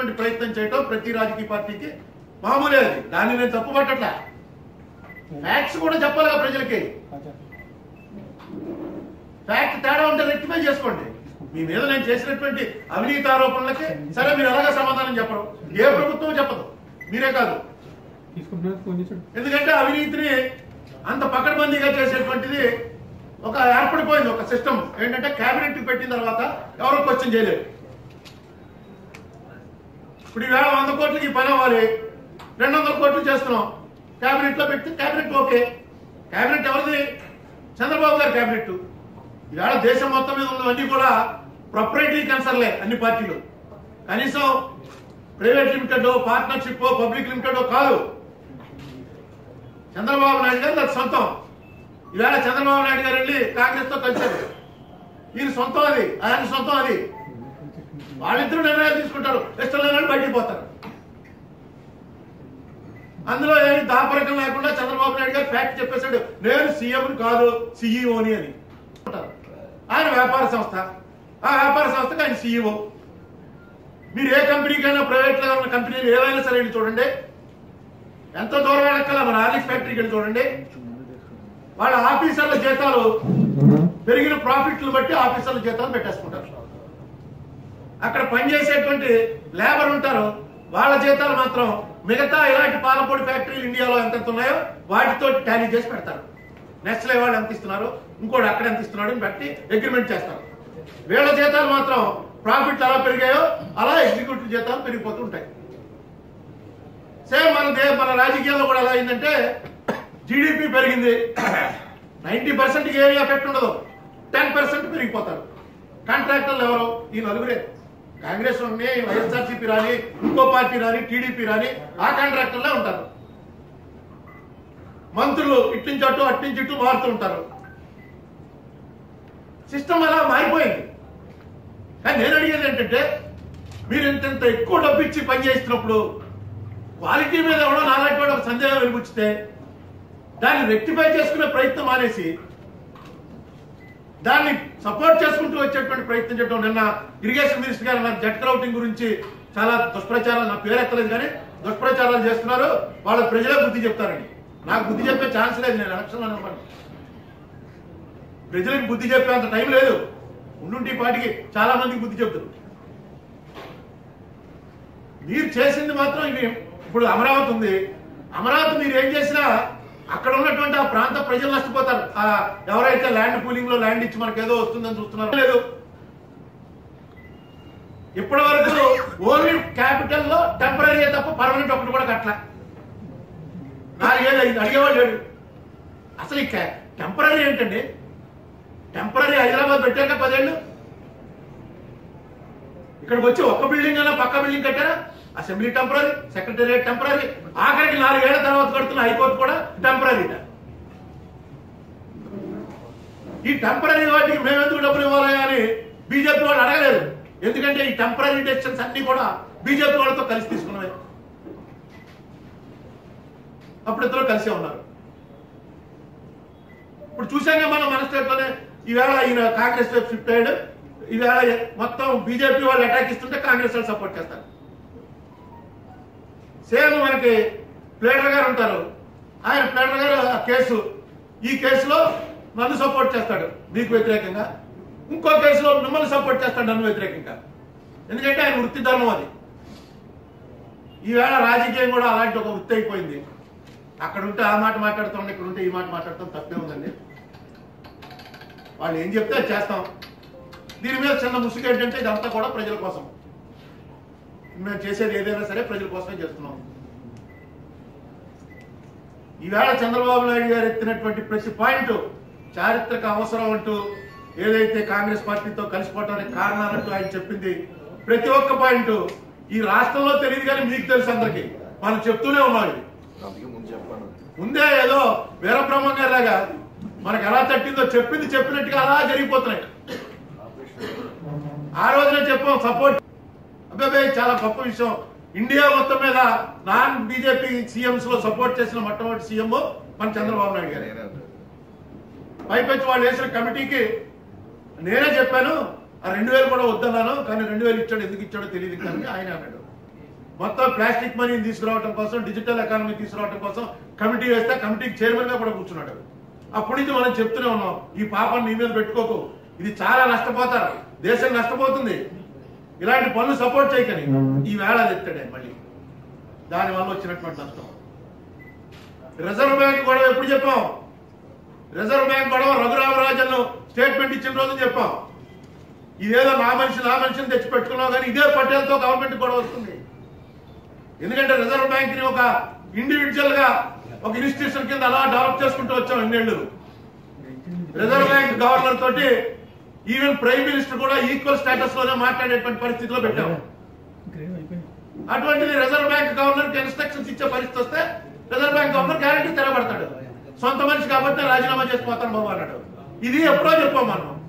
చేసేటువంటి ప్రయత్నం చేయటం ప్రతి రాజకీయ పార్టీకి మామూలే అది దాన్ని నేను తప్పు పట్టట్లా ఫ్యాక్ట్స్ కూడా చెప్పాలిగా ప్రజలకి ఫ్యాక్ట్ తేడా ఉంటే రెక్టిఫై చేసుకోండి మీ మీద నేను చేసినటువంటి అవినీతి ఆరోపణలకి సరే మీరు ఎలాగ సమాధానం చెప్పరు ఏ ప్రభుత్వం చెప్పదు మీరే కాదు తీసుకుంటున్నారు ఫోన్ చేశాడు ఎందుకంటే అవినీతిని అంత పకడ్బందీగా చేసేటువంటిది ఒక ఏర్పడిపోయింది ఒక సిస్టమ్ ఏంటంటే కేబినెట్ పెట్టిన తర్వాత ఎవరో క్వశ్చన్ చేయలేరు ఇప్పుడు ఈవేళ వంద కోట్లకి ఈ పని అవ్వాలి రెండు వందల కోట్లు చేస్తున్నాం కేబినెట్ లో పెడితే కేబినెట్ ఓకే కేబినెట్ ఎవరిది చంద్రబాబు గారి కేబినెట్ ఈవేళ దేశం మొత్తం మీద ఉన్నవన్నీ కూడా ప్రొపరేటరీ కన్సర్లే అన్ని పార్టీలు కనీసం private limited partnership public limited కాదు చంద్రబాబు నాయుడు గారు అది సొంతం ఈవేళ చంద్రబాబు నాయుడు గారు వెళ్ళి కాంగ్రెస్ తో కలిశారు ఈయన సొంతం అది ఆయన సొంతం అది వాళ్ళిద్దరూ నిర్ణయాలు తీసుకుంటారు ఇష్టం లేని బయటికి పోతారు అందులో ఏమి దాపరకం లేకుండా చంద్రబాబు నాయుడు గారు ఫ్యాక్ట్ చెప్పేశాడు నేను సీఎం కాదు సిఇఓని అని అంటారు. ఆయన వ్యాపార సంస్థ ఆ వ్యాపార సంస్థకి ఆయన సీఈఓ మీరు ఏ కంపెనీకైనా ప్రైవేట్ లో ఉన్న కంపెనీలు ఏవైనా సరే వెళ్ళి చూడండి ఎంత దూరం వెళ్ళక్కల మన ఆర్లిక్స్ ఫ్యాక్టరీకి వెళ్ళి చూడండి వాళ్ళ ఆఫీసర్ల జీతాలు పెరిగిన ప్రాఫిట్లు బట్టి ఆఫీసర్ల జీతాలు పెట్టేసుకుంటారు అక్కడ పనిచేసేటువంటి లేబర్ ఉంటారు వాళ్ళ జీతాలు మాత్రం మిగతా ఇలాంటి పాలపొడి ఫ్యాక్టరీలు ఇండియాలో ఎంత ఉన్నాయో వాటితో టాలీ చేసి పెడతారు నెక్స్ట్ వాళ్ళు ఎంత ఇస్తున్నారు ఇంకోటి అక్కడ ఎంత ఇస్తున్నాడు అని బట్టి అగ్రిమెంట్ చేస్తారు వీళ్ళ జీతాలు మాత్రం ప్రాఫిట్ ఎలా పెరిగాయో అలా ఎగ్జిక్యూటివ్ జీతాలు పెరిగిపోతూ ఉంటాయి సేమ్ మన దే మన రాజకీయాల్లో కూడా ఎలా అయిందంటే జీడిపి పెరిగింది నైన్టీ పర్సెంట్ ఏమి ఎఫెక్ట్ ఉండదు టెన్ పర్సెంట్ పెరిగిపోతారు కాంట్రాక్టర్లు ఎవరు ఈ నలుగురే కాంగ్రెస్ ఉండి వైఎస్ఆర్సీపీ రాని ఇంకో పార్టీ రాని టీడీపీ రాని ఆ కాంట్రాక్టర్లే ఉంటారు మంత్రులు ఇట్నుంచి అటు అట్నుంచి ఇటు మారుతూ ఉంటారు సిస్టమ్ అలా మారిపోయింది కానీ నేను అడిగేది ఏంటంటే మీరు ఇంత ఎక్కువ డబ్బు ఇచ్చి పని చేస్తున్నప్పుడు క్వాలిటీ మీద ఎవడో నాలాంటి వాడు ఒక సందేహం వెలిపుచ్చితే దాన్ని రెక్టిఫై చేసుకునే ప్రయత్నం మానేసి దాన్ని సపోర్ట్ చేసుకుంటూ వచ్చేటువంటి ప్రయత్నం చేయడం నిన్న ఇరిగేషన్ మినిస్టర్ గారు నాకు జట్ రౌటింగ్ గురించి చాలా దుష్ప్రచారాలు నా పేరు ఎత్తలేదు కానీ దుష్ప్రచారాలు చేస్తున్నారు వాళ్ళ ప్రజలే బుద్ధి చెప్తారండి నాకు బుద్ధి చెప్పే ఛాన్స్ లేదు నేను ఎలక్షన్ అనమాట ప్రజలకు బుద్ధి చెప్పే అంత టైం లేదు ఉండుంటి ఈ పాటికి చాలా మందికి బుద్ధి చెప్తారు మీరు చేసింది మాత్రం ఇవి ఇప్పుడు అమరావతి ఉంది అమరావతి మీరు ఏం చేసినా అక్కడ ఉన్నటువంటి ఆ ప్రాంత ప్రజలు నష్టపోతారు ఆ ఎవరైతే ల్యాండ్ పూలింగ్ లో ల్యాండ్ ఇచ్చి మనకు ఏదో వస్తుందని చూస్తున్నారు లేదు ఇప్పటి వరకు ఓన్లీ క్యాపిటల్ లో టెంపరీ తప్ప పర్మనెంట్ ఒకటి కూడా కట్టలే నాలుగేళ్ళు అయింది అడిగేవాళ్ళు లేడు అసలు ఈ టెంపరీ ఏంటండి టెంపరీ హైదరాబాద్ పెట్టాక పదేళ్ళు ఇక్కడికి వచ్చి ఒక్క బిల్డింగ్ అయినా పక్క బిల్డింగ్ కట్టారా అసెంబ్లీ టెంపరీ సెక్రటేరియట్ టెంపరీ ఆఖరికి నాలుగేళ్ల తర్వాత కడుతున్న హైకోర్టు కూడా టెంపరీ ఈ టెంపరీ వాటికి మేము ఎందుకు డబ్బులు ఇవ్వాలి అని బీజేపీ వాళ్ళు అడగలేదు ఎందుకంటే ఈ టెంపరీ డెసిషన్స్ అన్ని కూడా బీజేపీ వాళ్ళతో కలిసి తీసుకున్నవే అప్పుడు ఇద్దరు కలిసే ఉన్నారు ఇప్పుడు చూసాక మనం మన స్టేట్ లోనే ఈవేళ ఈయన కాంగ్రెస్ వైపు షిఫ్ట్ అయ్యాడు ఈవేళ మొత్తం బీజేపీ వాళ్ళు అటాక్ ఇస్తుంటే కాంగ్రెస్ వాళ్ళు సపోర్ట్ చేస్తారు సేమ్ మనకి ప్లేడర్ గారు ఉంటారు ఆయన ప్లేడర్ గారు ఆ కేసు ఈ కేసులో నన్ను సపోర్ట్ చేస్తాడు మీకు వ్యతిరేకంగా ఇంకో కేసులో మిమ్మల్ని సపోర్ట్ చేస్తాడు నన్ను వ్యతిరేకంగా ఎందుకంటే ఆయన వృత్తి ధర్మం అది ఈవేళ రాజకీయం కూడా అలాంటి ఒక వృత్తి అయిపోయింది అక్కడ ఉంటే ఆ మాట మాట్లాడుతాం ఇక్కడ ఉంటే ఈ మాట మాట్లాడతాం తప్పే ఉందండి వాళ్ళు ఏం చెప్తే అది చేస్తాం దీని మీద చిన్న ముసుగు ఏంటంటే ఇదంతా కూడా ప్రజల కోసం మేము చేసేది ఏదైనా సరే ప్రజల కోసమే చేస్తున్నాం ఈవేళ చంద్రబాబు నాయుడు గారు ఎత్తినటువంటి ప్రతి పాయింట్ చారిత్రక అవసరం అంటూ ఏదైతే కాంగ్రెస్ పార్టీతో కలిసిపోవడానికి కారణాలంటూ ఆయన చెప్పింది ప్రతి ఒక్క పాయింట్ ఈ రాష్ట్రంలో తెలియదు కానీ మీకు తెలుసు అందరికీ మనం చెప్తూనే ఉన్నాం ఇది అందుకే ముందు చెప్పాను ముందే ఏదో వీరబ్రహ్మం గారి లాగా మనకు ఎలా తట్టిందో చెప్పింది చెప్పినట్టుగా అలా జరిగిపోతున్నాయి ఆ రోజునే చెప్పాం సపోర్ట్ అబ్బాయి చాలా గొప్ప విషయం ఇండియా మొత్తం మీద నాన్ బీజేపీ సీఎంస్ లో సపోర్ట్ చేసిన మొట్టమొదటి సీఎం మన చంద్రబాబు నాయుడు గారు నేనే అన్నాను. పైపెచ్చి వాళ్ళు వేసిన కమిటీకి నేనే చెప్పాను ఆ రెండు వేలు కూడా వద్దన్నాను కానీ రెండు వేలు ఇచ్చాడు ఎందుకు ఇచ్చాడో తెలియదు కానీ ఆయన అన్నాడు మొత్తం ప్లాస్టిక్ మనీని తీసుకురావడం కోసం డిజిటల్ ఎకానమీ తీసుకురావడం కోసం కమిటీ వేస్తే కమిటీకి చైర్మన్ గా కూడా కూర్చున్నాడు అప్పటి నుంచి మనం చెప్తూనే ఉన్నాం ఈ పాపని నీ మీద పెట్టుకోకు ఇది చాలా నష్టపోతారు దేశం నష్టపోతుంది ఇలాంటి పనులు సపోర్ట్ చేయకని ఈ వేళ అది ఎత్తాడే మళ్ళీ దాని వల్ల వచ్చినటువంటి నష్టం రిజర్వ్ బ్యాంక్ గొడవ ఎప్పుడు చెప్పాం రిజర్వ్ బ్యాంక్ గొడవ రఘురామరాజన్ స్టేట్మెంట్ ఇచ్చిన రోజు చెప్పాం ఇదేదో నా మనిషి నా మనిషిని తెచ్చి పెట్టుకున్నావు కానీ ఇదే పటేల్తో గవర్నమెంట్ గొడవ వస్తుంది ఎందుకంటే రిజర్వ్ బ్యాంక్ ని ఒక ఇండివిజువల్ గా ఒక ఇన్స్టిట్యూషన్ కింద అలా డెవలప్ చేసుకుంటూ వచ్చాం ఇన్నేళ్లు రిజర్వ్ బ్యాంక్ గవర్నర్ తోటి ఈవెన్ ప్రైమ్ మినిస్టర్ కూడా ఈక్వల్ స్టేటస్ లోనే మాట్లాడేటువంటి పరిస్థితిలో పెట్టాము గ్రేవ్ అయిపోయింది అటువంటిది రిజర్వ్ బ్యాంక్ గవర్నర్ కి ఇన్స్ట్రక్షన్స్ ఇచ్చే పరిస్థితి వస్తే రిజర్వ్ బ్యాంక్ గవర్నర్ గ్యారెంటీ తెరబడతాడు సొంత మనిషి కాబట్టి రాజీనామా చేసిపోతాను బాబు అన్నాడు ఇది ఎప్పుడో చెప్పాం మనం